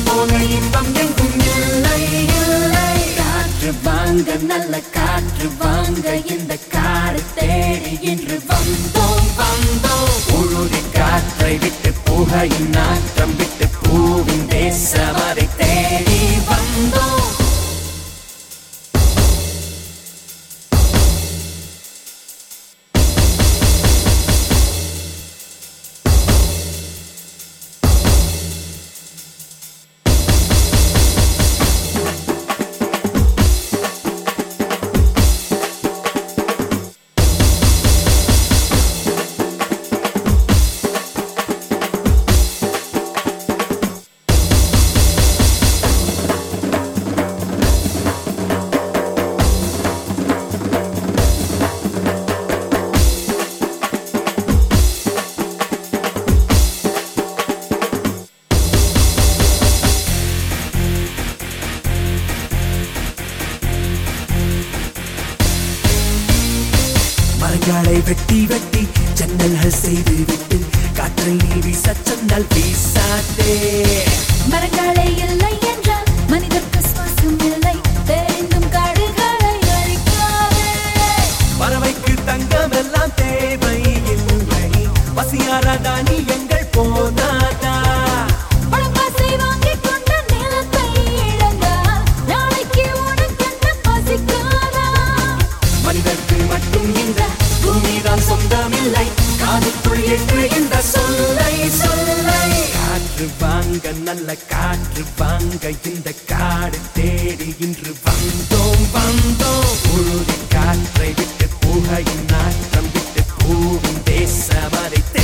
போல இன்பம் எங்கும் இல்லை இல்லை காற்று வாங்க நல்ல காற்று வாங்க இந்த காடு தேடி இன்று வந்தோம் வந்தோம் உழுதி காற்றை விட்டு புகையின் நாற்றம் விட்டு பூவின் தேசம் அதை தேடி வந்தோம் மரங்களை வெட்டி வெட்டி ஜன்னல்கள் செய்து விட்டு காற்றை நீ வீசச் சொன்னால் வீசாதே மரங்களே இல்லை என்றால் மனிதர்க்கு சுவாசம் இல்லை தெரிந்தும் காடுகளை அழிக்காதே பறவைக்கு தங்கம் எல்லாம் தேவை இல்லை பசியாராதா நீ எங்கள் போனாதா பணக்காசை வாங்கிக் கொண்ட நிலத்தை இழந்தால் நாளைக்கு உனக்கென்ன பசிக்காதா மனிதர்க்கு மட்டும் இந்த பூமிதான் சொந்தமில்லை காதுக்குள் என்று இந்த சொல்லை சொல்லை காற்று வாங்க நல்ல காற்று வாங்க இந்த காடு தேடி இன்று வந்தோம் வந்தோம் உழுதி காற்றை விட்டு புகையின் நாற்றம் விட்டு பூவின் தேசம் அதை